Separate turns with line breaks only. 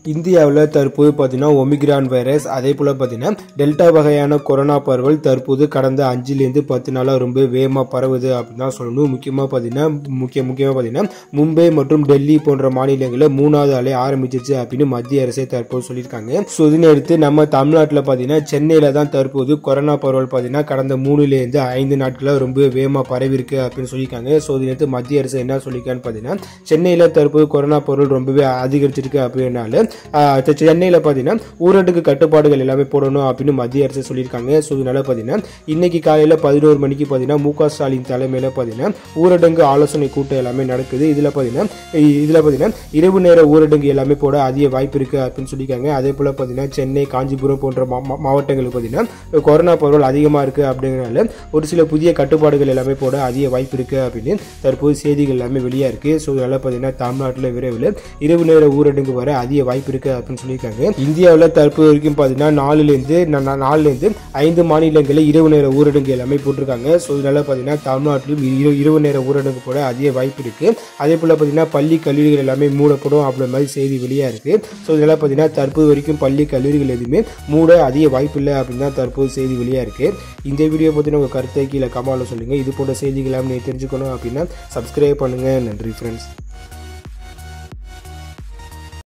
இந்தியாவில் தற்போது பார்த்தீங்கன்னா ஒமிக்ரான் வைரஸ் அதே போல் பார்த்தீங்கன்னா டெல்டா வகையான கொரோனா பரவல் தற்போது கடந்த அஞ்சுலேருந்து பத்து நாளாக ரொம்ப வேகமாக பரவுது அப்படின்னு தான் சொல்லணும் முக்கியமாக பார்த்தீங்கன்னா முக்கிய முக்கியமாக பார்த்தீங்கன்னா மும்பை மற்றும் டெல்லி போன்ற மாநிலங்களில் மூணாவது அலை ஆரம்பிச்சிச்சு அப்படின்னு மத்திய அரசே தற்போது சொல்லியிருக்காங்க ஸோ இதனையடுத்து நம்ம தமிழ்நாட்டில் பார்த்தீங்கன்னா சென்னையில் தான் தற்போது கொரோனா பரவல் பார்த்தீங்கன்னா கடந்த மூணுலேருந்து ஐந்து நாட்களாக ரொம்ப வேகமாக பரவிருக்கு அப்படின்னு சொல்லியிருக்காங்க ஸோ இதனையடுத்து மத்திய அரசு என்ன சொல்லியிருக்கான்னு பார்த்தீங்கன்னா சென்னையில் தற்போது கொரோனா பரவல் ரொம்பவே அதிகரிச்சிருக்கு அப்படின்னால ஆஹ் செ- சென்னையில பாத்தீங்கன்னா ஊரடங்கு கட்டுப்பாடுகள் எல்லாமே போடணும் அப்படின்னு மத்திய அரசு சொல்லியிருக்காங்க ஸோ இதனால பாத்தீங்கன்னா இன்னைக்கு காலையில பதினோரு மணிக்கு பாத்தீங்கன்னா மு க ஸ்டாலின் தலைமையில பாத்தீங்கன்னா ஊரடங்கு ஆலோசனை கூட்டம் எல்லாமே நடக்குது இதுல பாத்தீங்கன்னா இ- இதுல பாத்தீங்கன்னா இரவு நேர ஊரடங்கு எல்லாமே போட அதிக வாய்ப்பு இருக்கு அப்படின்னு சொல்லியிருக்காங்க அதே போல பாத்தீங்கன்னா சென்னை காஞ்சிபுரம் போன்ற மா- மா- மாவட்டங்களுக்கு பாத்தீங்கன்னா கொரோனா பரவல் அதிகமா இருக்கு அப்படிங்கறனால ஒரு சில புதிய கட்டுப்பாடுகள் எல்லாமே போட அதிக வாய்ப்பு இருக்கு அப்படின்னு தற்போது செய்திகள் எல்லாமே வெளியா இருக்கு ஸோ இதனால பாத்தீங்கன்னா தமிழ்நாட்டில் விரைவில் இரவு நேர ஊரடங்கு வர அதிக வாய்ப்பு இருக்கு அப்படின்னு சொல்லியிருக்காங்க இந்தியாவில் தற்போது வரைக்கும் பார்த்தீங்கன்னா நாலுலேருந்து நாலுலேருந்து ஐந்து மாநிலங்களில் இரவு நேர ஊரடங்கு எல்லாமே போட்டிருக்காங்க ஸோ இதனால பார்த்தீங்கன்னா தமிழ்நாட்டிலும் இரு- இரவு நேர ஊரடங்கு போட அதிக வாய்ப்பு இருக்கு அதே போல் பார்த்தீங்கன்னா பள்ளி கல்லூரிகள் எல்லாமே மூடப்படும் அப்படின்ற மாதிரி செய்தி வெளியா இருக்கு ஸோ இதனால பார்த்தீங்கன்னா தற்போது வரைக்கும் பள்ளி கல்லூரிகள் எதுவுமே மூட அதிக வாய்ப்பு இல்லை அப்படின்னு தான் தற்போது செய்தி வெளியா இருக்கு இந்த வீடியோ பற்றின உங்கள் கருத்தை கீழே கமாலில் சொல்லுங்க இது போன்ற செய்திகள் எல்லாம் நீங்க தெரிஞ்சுக்கணும் அப்படின்னா சப்ஸ்கிரைப் பண்ணுங்க நன்றி ஃப்ரெண்ட்ஸ்